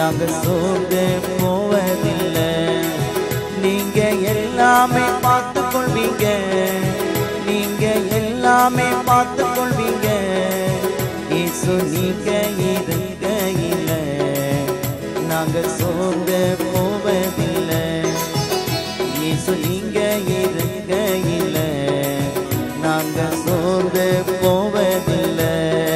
நாங்க சோர்ந்து போவதில்லை நீங்க எல்லாமே பார்த்து கொள்வீங்க நீங்க எல்லாமே பார்த்து கொள்வீங்க இயேசு நீங்க இருக்கையில நாங்க சோர்ந்து போவதில்லை இயேசு நீங்க இருக்கையில நாங்க சோர்ந்து போவதில்லை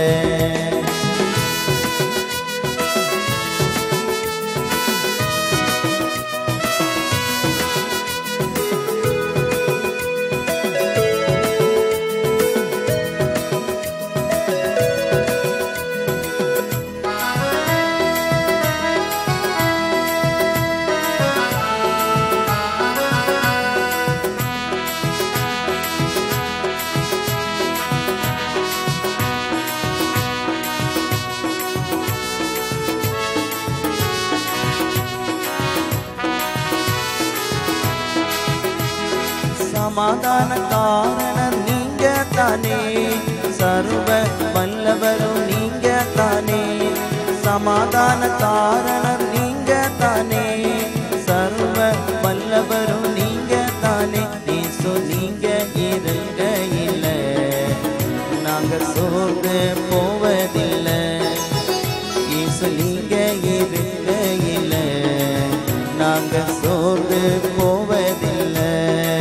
சமாதான காரணம் நீங்க தானே சர்வ வல்லவரும் நீங்க தானே சமாதான காரணம் நீங்க தானே சர்வ வல்லவரும் நீங்க தானே நீசு நீங்க இருக்கையில நாங்க சோர்ந்து போவதில்லை இயேசு நீங்க இருக்கையில நாங்க சோர்ந்து போவதில்லை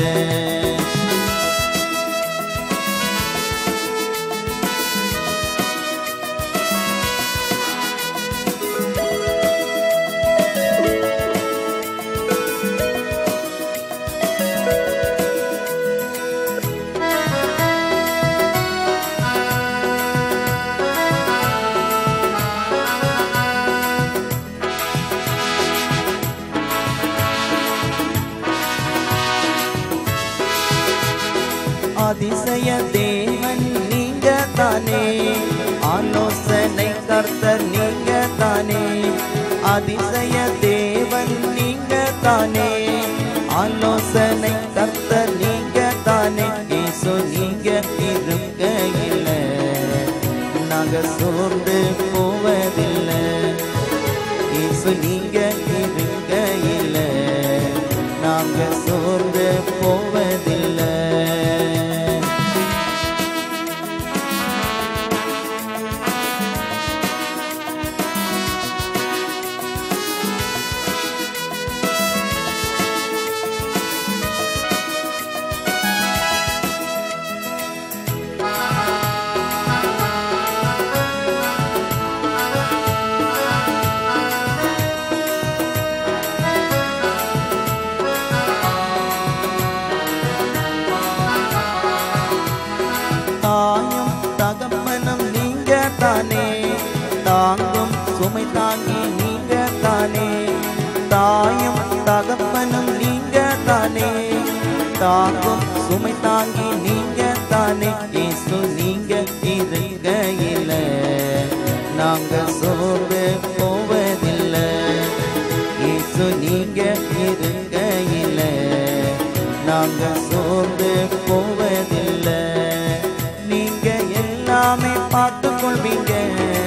அதிசய தேவன் நீங்க தானே ஆலோசனை கர்த்தர் நீங்க தானே அதிசய தேவன் நீங்க தானே ஆலோசனை கர்த்தர் நீங்க தானே இயேசு நீங்க இருக்கையில நாங்க சோர்ந்து போவதில்லை இயேசு நீங்க இருக்கையில நாங்க சோர்ந்து போவதில்லை தாயும் தகப்பனும் நீங்க தானே தாங்கும் சுமை தாங்கி நீங்க தானே தாயும் தகப்பனும் நீங்க தானே தாங்கும் சுமை தாங்கி நீங்க தானே இயேசு நீங்க இருக்கையில நாங்க சோர்ந்து போவதில்லை இயேசு நீங்க இருக்கையில நாங்க சோர்ந்து போவதில்லை நீங்க எல்லாமே பார்த்து கொள்வீங்க